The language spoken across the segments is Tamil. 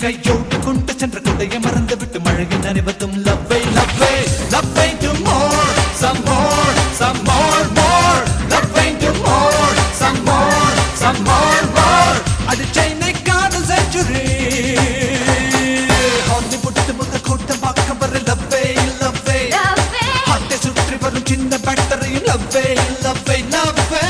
கையோடு கொண்டு சென்ற கொண்டைய மறந்து விட்டு மழையில் நனைவதும் லவ்வை லவ்வை லவ்வை to more some more some more more லவ்வை to more some more some more more அது சென்னை காதல் செஞ்சுரி ஹாலிவுட் முதல் கூட்டம் பார்க்க வர லவ்வே லவ்வே ஹாட்டை சுற்றி வரும் சின்ன பேட்டரியும் லவ்வே லவ்வே லவ்வே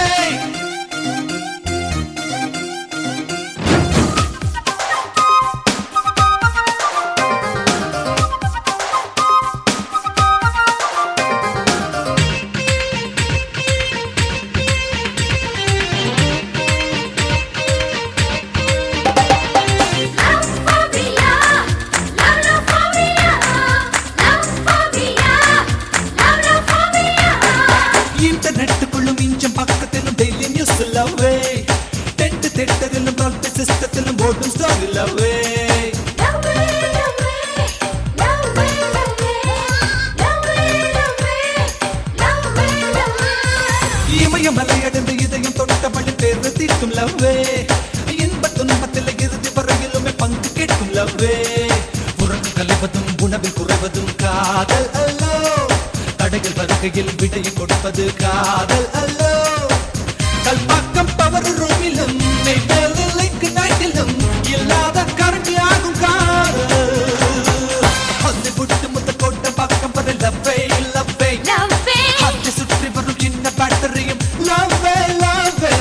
ഇന്റർനെറ്റുക്കുള്ളും ഇഞ്ചും പക്കത്തിലും ഡെയിലി ന്യൂസ് ലവേ ടെന്റ് തെറ്ററിലും പ്രോപ്പർട്ടി സിസ്റ്റത്തിലും ബോർഡും സ്റ്റോറി ലവേ இமயமலையடைந்து இதயம் தொட்டபடி தேர்வு தீர்க்கும் லவ்வே இன்ப துன்பத்தில் இறுதி வரையிலுமே பங்கு கேட்கும் லவ்வே உறங்கு கலைவதும் உணவில் குறைவதும் காதல் அல்லோ தடைகள் வருகையில் விடையை கொடுப்பது காதல் அல்லோ கல்பாக்கம் பவர் ரூமிலும் நெய்வேலிக்கு நைட்டிலும் இல்லாத கரண்டி ஆகும் காதல் ஹாலிவுட் முத்த கோட்டை பக்கம் வர லவ்வே லவ்வே ஹாட்டை சுற்றி வரும் சின்ன பேட்டரியும் லவ்வே லவ்வே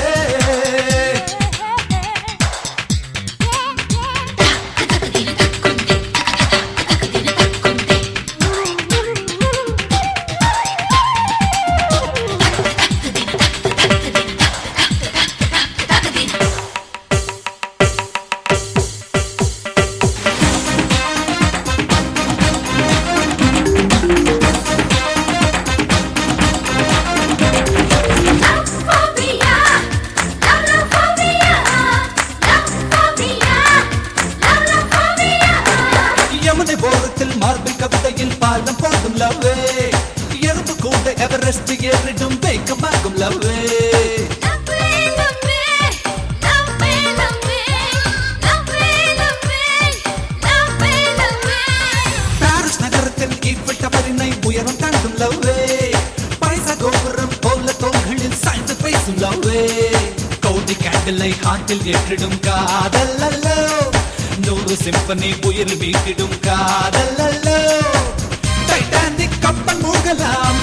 யமுனை போரத்தில் மார்பில் கவிதையில் பாலம் போடும் லவ்வே எறும்பு கூட எவரெஸ்ட் ஏறிடும் வேகமாகும் லவ்வே பாரிஸ் நகரத்தில் ஈஃபில் டவரினை உயரம் தாண்டும் லவ்வே பைசா கோபுரம் போல தோள்களில் சாய்ந்து பேசும் லவ்வே கோடி கேண்டிலை ஹாட்டில் ஏற்றிடும் காதல் அல்லோ நூறு சிம்பனி உயிர் வீட்டிடும் காதல் அல்லோ டைட்டானிக் கப்பல் மூழ்கலாம்